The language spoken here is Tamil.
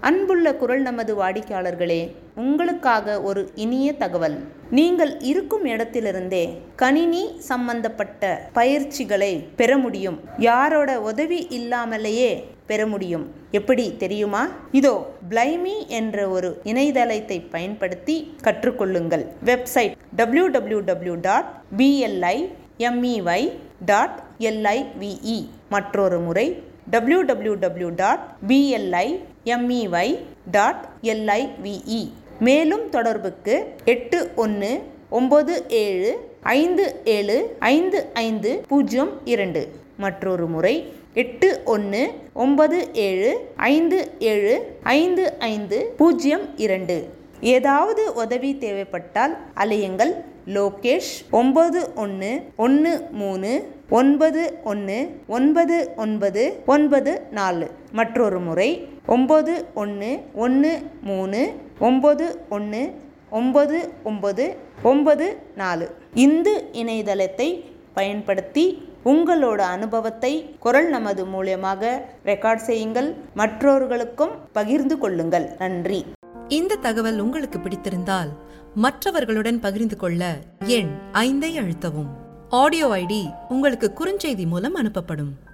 அன்புள்ள குரல் நமது வாடிக்கையாளர்களே உங்களுக்காக ஒரு இனிய தகவல் நீங்கள் இருக்கும் இடத்திலிருந்தே கணினி சம்பந்தப்பட்ட பயிற்சிகளை பெற முடியும் யாரோட உதவி இல்லாமலேயே பெற முடியும் எப்படி தெரியுமா இதோ பிளைமி என்ற ஒரு இணையதளத்தை பயன்படுத்தி கற்றுக்கொள்ளுங்கள் website W W W dot B L I M E Y dot L I V E மற்றொரு முறை W W W dot B L I M E Y dot L I V E மேலும் தொடர்புக்கு எட்டு ஒன்று ஒம்பது ஏழு ஐந்து ஏழு ஐந்து ஐந்து பூஜ்ஜியம் இரண்டு மற்றொரு முறை எட்டு ஒன்று ஒன்பது ஏழு ஐந்து ஏழு ஐந்து ஐந்து பூஜ்ஜியம் இரண்டு ஏதாவது உதவி தேவைப்பட்டால் அலையுங்கள் லோகேஷ் ஒம்பது ஒன்று ஒன்று மூணு ஒன்பது ஒன்று ஒன்பது ஒன்பது ஒன்பது நாலு மற்றொரு முறை ஒம்பது ஒன்று ஒன்று மூணு ஒம்பது ஒன்று ஒம்பது ஒம்பது ஒன்பது நாலு இந்த இணையதளத்தை பயன்படுத்தி உங்களோட அனுபவத்தை குரல் நமது மூலியமாக ரெக்கார்ட் செய்யுங்கள் மற்றவர்களுக்கும் பகிர்ந்து கொள்ளுங்கள் நன்றி இந்த தகவல் உங்களுக்கு பிடித்திருந்தால் மற்றவர்களுடன் பகிர்ந்து கொள்ள எண் ஐந்தை அழுத்தவும் ஆடியோ ஐடி உங்களுக்கு குறுஞ்செய்தி மூலம் அனுப்பப்படும்